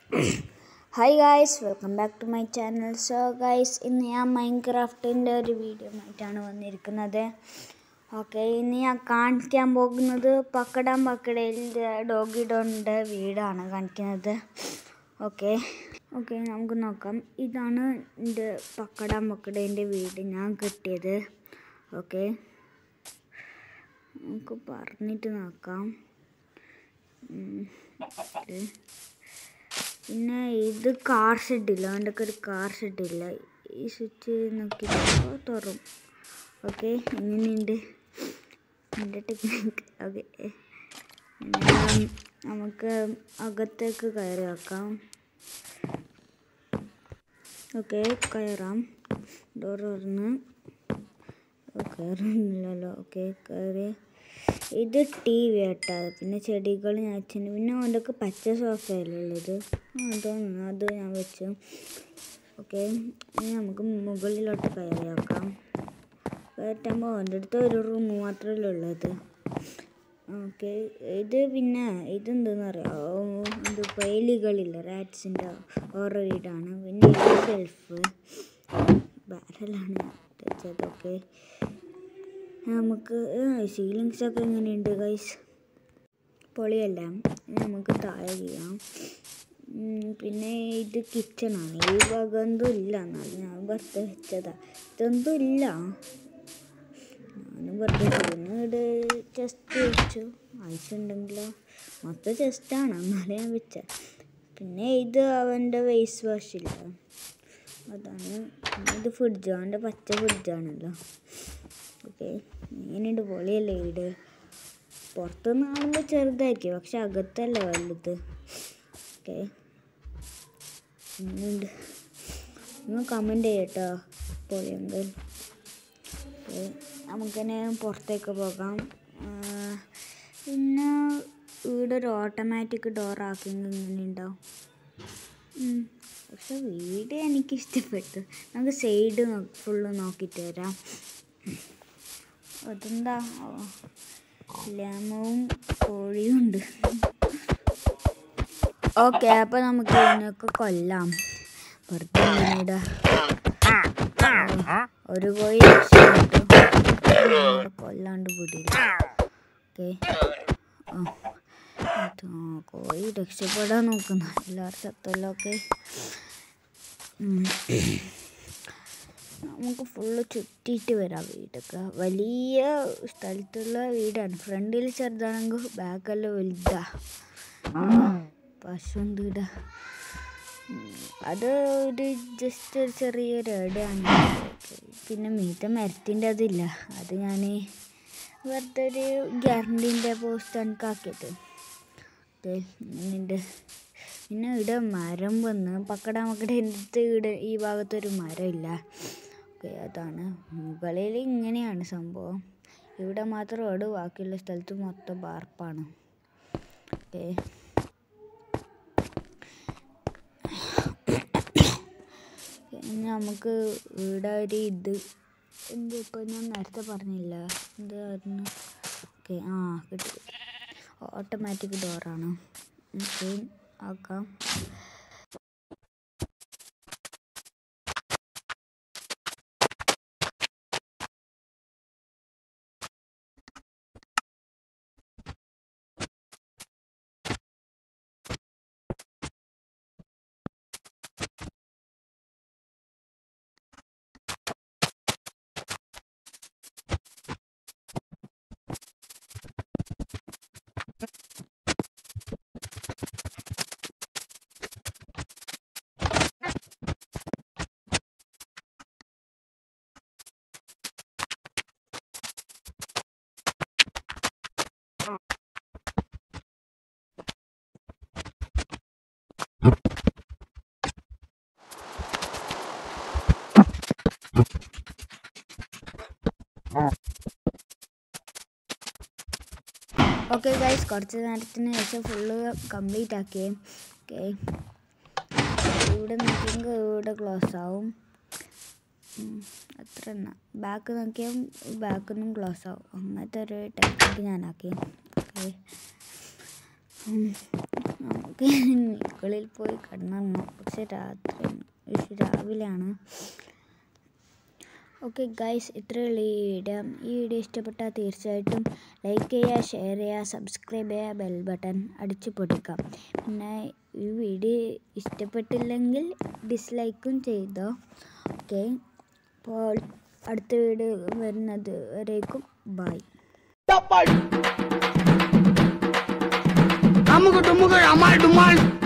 Hi guys welcome back to my channel so guys ഇന്ന് ഞാൻ മൈൻക്രാഫ്റ്റിൻ്റെ ഒരു വീഡിയോ ആയിട്ടാണ് വന്നിരിക്കുന്നത് ഓക്കെ ഇന്ന് ഞാൻ കാണിക്കാൻ പോകുന്നത് പക്കടാം പക്കടയിൽ ഡോഗി ഡോണിൻ്റെ വീടാണ് കാണിക്കുന്നത് ഓക്കെ ഓക്കെ നമുക്ക് നോക്കാം ഇതാണ് എൻ്റെ പക്കടാം പക്കടേൻ്റെ വീട് ഞാൻ കിട്ടിയത് ഓക്കെ നമുക്ക് പറഞ്ഞിട്ട് നോക്കാം ഉം, ഇത് പിന്നെ ഇത് കാർ ഷെഡില്ല അവൻ്റെ ഒരു കാർ ഷെഡില്ല ഈ സ്വിച്ച് നോക്കി തുറം ഓക്കെ ഇങ്ങനെയുണ്ട് എൻ്റെ ടെക്നിക്ക് ഓക്കെ നമുക്ക് അകത്തേക്ക് കയറി വെക്കാം ഓക്കെ കയറാം ഡോർ തുറന്ന് കയറുന്നില്ലല്ലോ ഓക്കെ കയറി ഇത് ടി വി ആട്ടാ പിന്നെ ചെടികൾ ഞാൻ വെച്ചിട്ടുണ്ട് പിന്നെ അവൻ്റെ പച്ച സോഫയിലുള്ളത് തോന്നുന്നു അത് ഞാൻ വെച്ചു ഓക്കെ ഇനി നമുക്ക് മുകളിലോട്ട് കയറി വെക്കാം കയറ്റുമ്പോൾ അവൻ്റെ അടുത്ത് ഒരു റൂം മാത്രമല്ലേ ഉള്ളത് ഓക്കെ ഇത് പിന്നെ ഇതെന്തെന്ന് അറിയാം ഇത് പൈലികളില്ല റാറ്റ്സിൻ്റെ ഓരോ വീടാണ് പിന്നെ ഇത് ഷെൽഫ് ബാരലാണ് വെച്ചത് ഓക്കെ നമുക്ക് സീലിങ്സ് ഒക്കെ എങ്ങനെയുണ്ട് ഗൈസ് പൊളിയല്ല ഇനി നമുക്ക് താഴെ ചെയ്യാം ഉം, പിന്നെ ഇത് കിച്ചണാണ് ഈ ഭാഗം എന്തും ഇല്ല എന്നാലും ഞാൻ വെറുതെ വെച്ചതാ ഇതൊന്നും ഇല്ല ഞാനും വെറുതെ ചെയ്യുന്നു ഇവിടെ ചെസ്റ്റ് വെച്ചു ആവശ്യമുണ്ടെങ്കിലോ മൊത്തം ചെസ്റ്റാണ് എന്നാലും ഞാൻ വെച്ച പിന്നെ ഇത് അവൻ്റെ വേസ്റ്റ് വാഷില്ല അതാണ് പിന്നെ ഇത് ഫ്രിഡ്ജ് അവൻ്റെ പച്ച ഫ്രിഡ്ജാണല്ലോ ഓക്കെ ഇങ്ങനെയുണ്ട് പൊളിയല്ലേ വീട് പുറത്തുനിന്ന് കാണുമ്പോൾ ചെറുതായിരിക്കും പക്ഷെ അകത്തല്ല വലുത് ഓക്കെ ഇങ്ങനെയുണ്ട് നിങ്ങൾ കമൻറ്റ് ചെയ്യട്ടോ പൊളിയുണ്ട് ഓക്കെ നമുക്കിനി പുറത്തേക്ക് പോകാം ആ, പിന്നെ വീടൊരു ഓട്ടോമാറ്റിക് ഡോർ ആക്കിയെങ്കിൽ ഇങ്ങനെ ഉണ്ടാവും ഉം. പക്ഷെ വീട് എനിക്ക് ഇഷ്ടപ്പെട്ടു നമുക്ക് സൈഡ് ഫുള്ള് നോക്കിയിട്ട് വരാം അതെന്താ ഓ, ലെമവും കോഴിയും ഉണ്ട് ഓക്കെ അപ്പോൾ നമുക്ക് ഇതിനൊക്കെ കൊല്ലാം വെറുതെ ഇങ്ങനെ ഒരു കോഴി രക്ഷപ്പെട്ടു നമ്മളെ കൊല്ലാണ്ട് പിടിയില്ല ഓക്കെ ആ കോഴി രക്ഷപ്പെടാൻ നോക്കുന്നു എല്ലാവരും ചത്തല്ലോ ഓക്കെ നമുക്ക് ഫുള്ള് ചുറ്റിയിട്ട് വരാം വീടൊക്കെ വലിയ സ്ഥലത്തുള്ള വീടാണ് ഫ്രണ്ടിൽ ചെറുതാണെങ്കിൽ ബാക്കെല്ലാം വലുതാ പശു വീട അത് ഒരു ജസ്റ്റ് ഒരു ചെറിയൊരു ഇടയാണ് പിന്നെ മീത്ത മരത്തിൻ്റെ അതില്ല അത് ഞാൻ വെറുതെ ഒരു ഗ്യാരണ്ടീൻ്റെ പോസ്റ്റ് കണക്കാക്കിയത് ദേ ഇങ്ങനെയുണ്ട് പിന്നെ ഇവിടെ മരം വന്ന് പക്കട മക്കട അടുത്ത് ഇവിടെ ഈ ഭാഗത്തൊരു മരമില്ല ഓക്കെ അതാണ് മുകളിൽ ഇങ്ങനെയാണ് സംഭവം ഇവിടെ മാത്രം റോഡ് ബാക്കിയുള്ള സ്ഥലത്ത് മൊത്തം ബാർപ്പാണ് ഓക്കെ ഇനി നമുക്ക് ഇവിടെ ഒരു ഇത് എന്ത് ഇപ്പം ഞാൻ നേരത്തെ പറഞ്ഞില്ല എന്തായിരുന്നു ഓക്കെ ആ കിട്ടി ഓട്ടോമാറ്റിക് ഡോറാണ് ഓക്കെ ആക്കാം ഓക്കെ ഗൈസ് കുറച്ച് നേരത്തിന് ശേഷം ഫുള്ള് കംപ്ലീറ്റ് ആക്കിയേ ഓക്കെ ഇവിടെ നോക്കിയെങ്കിൽ ഇവിടെ ക്ലോസ് ആവും ഉം, അത്ര തന്നെ ബാക്ക് നോക്കിയാൽ ബാക്കിൽ നിന്നും ക്ലോസ് ആവും അങ്ങനത്തെ ഒരു ടെക്നിക്ക് ഞാനാക്കി ഓക്കെ ഉം, നമുക്ക് മുകളിൽ പോയി കിടന്നു പക്ഷെ രാത്രി പക്ഷെ രാവിലെയാണ് ഓക്കെ ഗൈസ് ഇത്രയുള്ള ഈ വീഡിയോ ഈ വീഡിയോ ഇഷ്ടപ്പെട്ടാൽ തീർച്ചയായിട്ടും ലൈക്ക് ചെയ്യുക ഷെയർ ചെയ്യുക സബ്സ്ക്രൈബ് ചെയ്യുക ബെൽ ബട്ടൺ അടിച്ചു പൊട്ടിക്കാം പിന്നെ ഈ വീഡിയോ ഇഷ്ടപ്പെട്ടില്ലെങ്കിൽ ഡിസ്ലൈക്കും ചെയ്തോ ഓക്കെ അപ്പോൾ അടുത്ത വീഡിയോ വരുന്നത് വരേക്കും ബൈ അമുക്ക് ടുമുക്ക് അമാൾ ഡുമാൾ